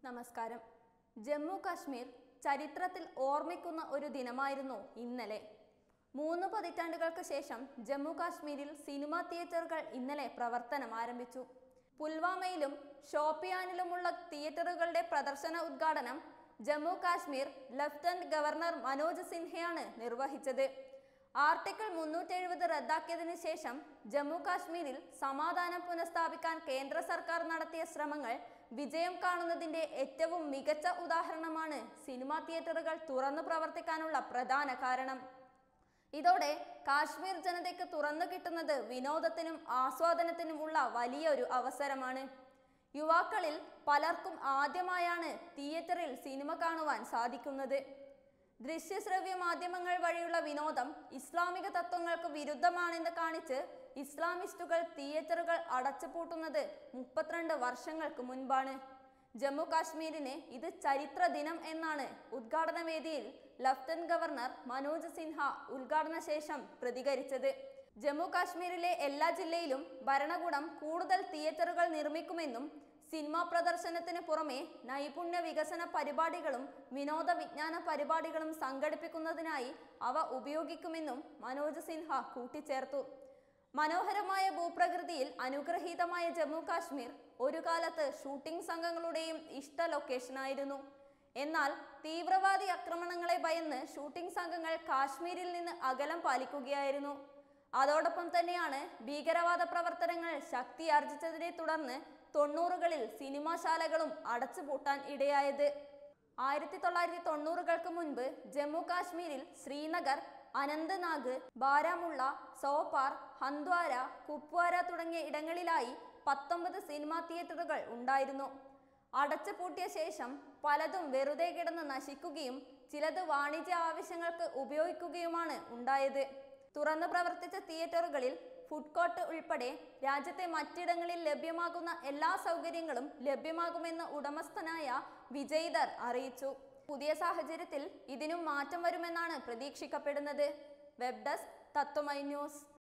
നമസ്കാരം ജമ്മു കാശ്മീർ ചരിത്രത്തിൽ ഓർമ്മിക്കുന്ന ഒരു ദിനമായിരുന്നു ഇന്നലെ മൂന്ന് പതിറ്റാണ്ടുകൾക്ക് ശേഷം ജമ്മു കാശ്മീരിൽ സിനിമാ തിയേറ്ററുകൾ ഇന്നലെ പ്രവർത്തനം ആരംഭിച്ചു പുൽവാമയിലും ഷോപ്പിയാനിലുമുള്ള തിയേറ്ററുകളുടെ പ്രദർശന ഉദ്ഘാടനം ജമ്മു കാശ്മീർ ലഫ്റ്റനന്റ് ഗവർണർ മനോജ് സിൻഹയാണ് നിർവഹിച്ചത് ആർട്ടിക്കിൾ മുന്നൂറ്റെഴുപത് റദ്ദാക്കിയതിനു ശേഷം ജമ്മു കാശ്മീരിൽ സമാധാനം പുനഃസ്ഥാപിക്കാൻ കേന്ദ്ര സർക്കാർ നടത്തിയ ശ്രമങ്ങൾ വിജയം കാണുന്നതിന്റെ ഏറ്റവും മികച്ച ഉദാഹരണമാണ് സിനിമാ തിയേറ്ററുകൾ തുറന്നു പ്രവർത്തിക്കാനുള്ള പ്രധാന കാരണം ഇതോടെ കാശ്മീർ ജനതയ്ക്ക് തുറന്നു കിട്ടുന്നത് വിനോദത്തിനും ആസ്വാദനത്തിനുമുള്ള വലിയൊരു അവസരമാണ് യുവാക്കളിൽ പലർക്കും ആദ്യമായാണ് തിയേറ്ററിൽ സിനിമ കാണുവാൻ സാധിക്കുന്നത് ദൃശ്യശ്രവ്യ മാധ്യമങ്ങൾ വഴിയുള്ള വിനോദം ഇസ്ലാമിക തത്വങ്ങൾക്ക് വിരുദ്ധമാണെന്ന് കാണിച്ച് ഇസ്ലാമിസ്റ്റുകൾ തിയേറ്ററുകൾ അടച്ചുപൂട്ടുന്നത് മുപ്പത്തിരണ്ട് വർഷങ്ങൾക്ക് മുൻപാണ് ജമ്മു കാശ്മീരിന് ഇത് ചരിത്ര ദിനം എന്നാണ് ഉദ്ഘാടന വേദിയിൽ ലഫ്റ്റനന്റ് ഗവർണർ മനോജ് സിൻഹ ഉദ്ഘാടന ശേഷം പ്രതികരിച്ചത് ജമ്മു കാശ്മീരിലെ എല്ലാ ജില്ലയിലും ഭരണകൂടം കൂടുതൽ തിയേറ്ററുകൾ നിർമ്മിക്കുമെന്നും സിനിമാ പ്രദർശനത്തിന് പുറമെ നൈപുണ്യ വികസന പരിപാടികളും വിനോദ വിജ്ഞാന പരിപാടികളും സംഘടിപ്പിക്കുന്നതിനായി അവ ഉപയോഗിക്കുമെന്നും മനോജ് സിൻഹ കൂട്ടിച്ചേർത്തു മനോഹരമായ ഭൂപ്രകൃതിയിൽ അനുഗ്രഹീതമായ ജമ്മു കാശ്മീർ ഒരു കാലത്ത് ഷൂട്ടിംഗ് സംഘങ്ങളുടെയും ഇഷ്ട ലൊക്കേഷനായിരുന്നു എന്നാൽ തീവ്രവാദി ആക്രമണങ്ങളെ ഭയന്ന് ഷൂട്ടിംഗ് സംഘങ്ങൾ കാശ്മീരിൽ നിന്ന് അകലം പാലിക്കുകയായിരുന്നു അതോടൊപ്പം തന്നെയാണ് ഭീകരവാദ പ്രവർത്തനങ്ങൾ ശക്തിയാർജിച്ചതിനെ തുടർന്ന് തൊണ്ണൂറുകളിൽ സിനിമാശാലകളും അടച്ചുപൂട്ടാൻ ഇടയായത് ആയിരത്തി തൊള്ളായിരത്തി തൊണ്ണൂറുകൾക്ക് മുൻപ് ജമ്മു കാശ്മീരിൽ ശ്രീനഗർ അനന്ത്നാഗ് ബാരാമുള്ള സോപാർ ഹന്ദ്വാര കുപ്വാര തുടങ്ങിയ ഇടങ്ങളിലായി പത്തൊമ്പത് സിനിമാ തിയേറ്ററുകൾ ഉണ്ടായിരുന്നു അടച്ചു പൂട്ടിയ ശേഷം പലതും വെറുതെ കിടന്ന് നശിക്കുകയും ചിലത് വാണിജ്യ ആവശ്യങ്ങൾക്ക് ഉപയോഗിക്കുകയുമാണ് ഉണ്ടായത് തുറന്നു പ്രവർത്തിച്ച തിയേറ്ററുകളിൽ ഫുഡ് കോർട്ട് ഉൾപ്പെടെ രാജ്യത്തെ മറ്റിടങ്ങളിൽ ലഭ്യമാകുന്ന എല്ലാ സൗകര്യങ്ങളും ലഭ്യമാകുമെന്ന് ഉടമസ്ഥനായ വിജയ്ധർ അറിയിച്ചു പുതിയ സാഹചര്യത്തിൽ ഇതിനും മാറ്റം വരുമെന്നാണ് പ്രതീക്ഷിക്കപ്പെടുന്നത് വെബ് ഡെസ്ക് തത്വമൈ ന്യൂസ്